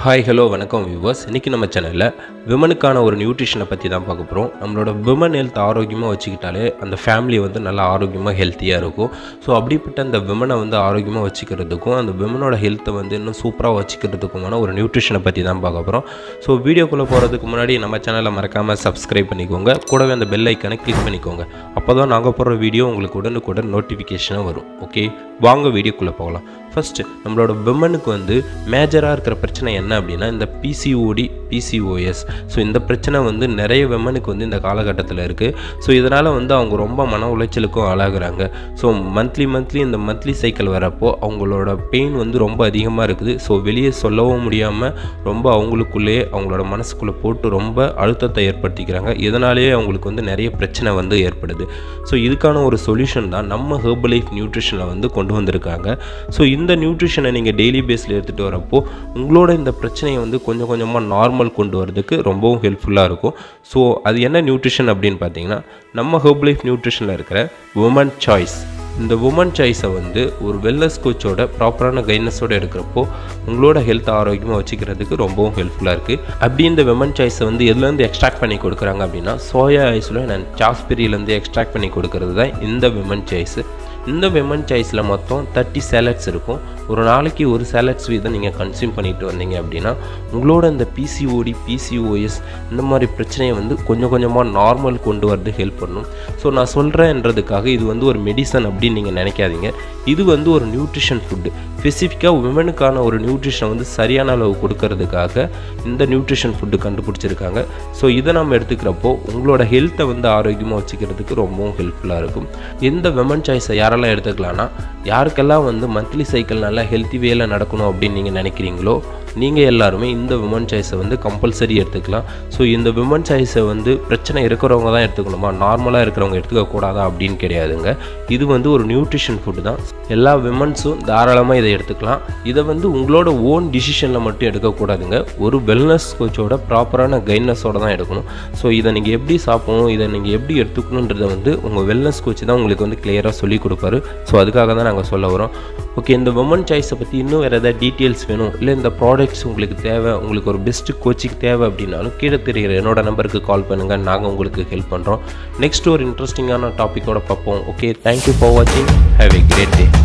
hi hello வணக்கம் viewers இன்றைக்கி நம்ம சேனலில் விமனுக்கான ஒரு நியூட்ரிஷனை பற்றி தான் பார்க்க போகிறோம் நம்மளோட விமன் ஹெல்த் ஆரோக்கியமாக வச்சுக்கிட்டாலே அந்த ஃபேமிலி வந்து நல்லா ஆரோக்கியமாக ஹெல்த்தியாக இருக்கும் ஸோ அப்படிப்பட்ட அந்த விமனை வந்து ஆரோக்கியமாக வச்சுக்கிறதுக்கும் அந்த விமனோட ஹெல்த்தை வந்து இன்னும் சூப்பராக வச்சுக்கிறதுக்குமான ஒரு நியூட்ரிஷனை பற்றி தான் பார்க்க போகிறோம் ஸோ வீடியோக்குள்ளே போகிறதுக்கு முன்னாடி நம்ம சேனலை மறக்காமல் சப்ஸ்கிரைப் பண்ணிக்கோங்க கூடவே அந்த பெல் ஐக்கானை கிளிக் பண்ணிக்கோங்க அப்போ தான் நாங்கள் போடுற வீடியோ உங்களுக்கு உடனுக்குடன் நோட்டிஃபிகேஷனாக வரும் ஓகே வாங்க வீடியோக்குள்ளே போகலாம் ஃபஸ்ட்டு நம்மளோட விமனுக்கு வந்து மேஜராக இருக்கிற பிரச்சனை என்ன அப்படின்னா இந்த பிசிஓடி பிசிஓஎஸ் ஸோ இந்த பிரச்சனை வந்து நிறைய விமனுக்கு வந்து இந்த காலகட்டத்தில் இருக்குது ஸோ இதனால் வந்து அவங்க ரொம்ப மன உளைச்சலுக்கும் ஆளாகிறாங்க ஸோ மந்த்லி மந்த்லி இந்த மந்த்லி சைக்கிள் வரப்போ அவங்களோட பெயின் வந்து ரொம்ப அதிகமாக இருக்குது ஸோ வெளியே சொல்லவும் முடியாமல் ரொம்ப அவங்களுக்குள்ளேயே அவங்களோட மனசுக்குள்ளே போட்டு ரொம்ப அழுத்தத்தை ஏற்படுத்திக்கிறாங்க இதனாலேயே அவங்களுக்கு வந்து நிறைய பிரச்சனை வந்து ஏற்படுது ஸோ இதுக்கான ஒரு சொல்யூஷன் தான் நம்ம ஹெர்பல் லைஃப் நியூட்ரிஷனில் வந்து கொண்டு வந்திருக்காங்க ஸோ இந்த நியூட்ரிஷனை நீங்கள் டெய்லி பேஸில் எடுத்துகிட்டு வரப்போ உங்களோட இந்த பிரச்சனையை வந்து கொஞ்சம் கொஞ்சமாக நார்மல் கொண்டு வரதுக்கு ரொம்பவும் ஹெல்ப்ஃபுல்லாக இருக்கும் ஸோ அது என்ன நியூட்ரிஷன் அப்படின்னு பார்த்தீங்கன்னா நம்ம ஹெர்பல் லைஃப் நியூட்ரிஷனில் இருக்கிற உமன் சாய்ஸ் இந்த உமன் சாய்ஸை வந்து ஒரு வெல்னஸ் கோச்சோட ப்ராப்பரான கைட்னஸோடு எடுக்கிறப்போ உங்களோட ஹெல்த் ஆரோக்கியமாக வச்சுக்கிறதுக்கு ரொம்பவும் ஹெல்ப்ஃபுல்லாக இருக்குது அப்படி இந்த விமன் சாய்ஸை வந்து எதுலேருந்து எக்ஸ்ட்ராக்ட் பண்ணி கொடுக்குறாங்க அப்படின்னா சோயா ஐஸில் நான் சாஸ்பெரியிலேருந்து எக்ஸ்ட்ராக்ட் பண்ணி கொடுக்கறது தான் இந்த விமன் சாய்ஸு இந்த விமன் சாய்ஸில் மொத்தம் தேர்ட்டி சேலட்ஸ் இருக்கும் ஒரு நாளைக்கு ஒரு சேலட்ஸ் வீதம் நீங்கள் கன்சியூம் பண்ணிட்டு வந்தீங்க அப்படின்னா உங்களோட இந்த பிசிஓடி பிசிஓஎஸ் இந்த மாதிரி பிரச்சனையை வந்து கொஞ்சம் கொஞ்சமாக நார்மல் கொண்டு வரது ஹெல்ப் பண்ணும் ஸோ நான் சொல்கிறேன்றதுக்காக இது வந்து ஒரு மெடிசன் அப்படின்னு நீங்கள் நினைக்காதீங்க இது வந்து ஒரு நியூட்ரிஷன் ஃபுட்டு ஸ்பெசிஃபிக்காக உமனுக்கான ஒரு நியூட்ரிஷனை வந்து சரியான அளவு கொடுக்கறதுக்காக இந்த நியூட்ரிஷன் ஃபுட்டு கண்டுபிடிச்சிருக்காங்க ஸோ இதை நம்ம எடுத்துக்கிறப்போ உங்களோட ஹெல்த்தை வந்து ஆரோக்கியமாக வச்சுக்கிறதுக்கு ரொம்பவும் ஹெல்ப்ஃபுல்லாக இருக்கும் இந்த விமன் சாய்ஸை யாரெல்லாம் எடுத்துக்கலாம்னா யாருக்கெல்லாம் வந்து மந்த்லி சைக்கிள் நல்லா ஹெல்த்தி வேல நடக்கணும் அப்படின்னு நீங்கள் நினைக்கிறீங்களோ நீங்கள் எல்லாருமே இந்த விமன் சாய்ஸை வந்து கம்பல்சரி எடுத்துக்கலாம் ஸோ இந்த விமன் சாய்ஸை வந்து பிரச்சனை இருக்கிறவங்க தான் எடுத்துக்கணுமா நார்மலாக இருக்கிறவங்க எடுத்துக்கக்கூடாதா அப்படின்னு கிடையாதுங்க இது வந்து ஒரு நியூட்ரிஷன் ஃபுட்டு தான் எல்லா விமன்ஸும் தாராளமாக இதை எடுத்துக்கலாம் இதை வந்து உங்களோட ஓன் டிசிஷனில் மட்டும் எடுக்கக்கூடாதுங்க ஒரு வெல்னஸ் கோச்சோட ப்ராப்பரான கைட்னஸோட தான் எடுக்கணும் ஸோ இதை நீங்கள் எப்படி சாப்பிடணும் இதை நீங்கள் எப்படி எடுத்துக்கணுன்றதை வந்து உங்கள் வெல்னஸ் கோச் தான் உங்களுக்கு வந்து கிளியராக சொல்லி கொடுப்பாரு ஸோ அதுக்காக தான் நாங்கள் சொல்ல வரோம் ஓகே இந்த விமன் சாய்ஸை பற்றி இன்னும் வேறு ஏதாவது டீட்டெயில்ஸ் வேணும் இல்லை இந்த ப்ராடக்ட்ஸ் உங்களுக்கு தேவை உங்களுக்கு ஒரு பெஸ்ட்டு கோச்சிங் தேவை அப்படின்னாலும் கீழே தெரிகிற என்னோட நம்பருக்கு கால் பண்ணுங்கள் நாங்கள் உங்களுக்கு ஹெல்ப் பண்ணுறோம் நெக்ஸ்ட் ஒரு இன்ட்ரெஸ்டிங்கான டாப்பிக்கோட பார்ப்போம் ஓகே தேங்க்யூ ஃபார் வாட்சிங் ஹேவ் எ கிரேட் டே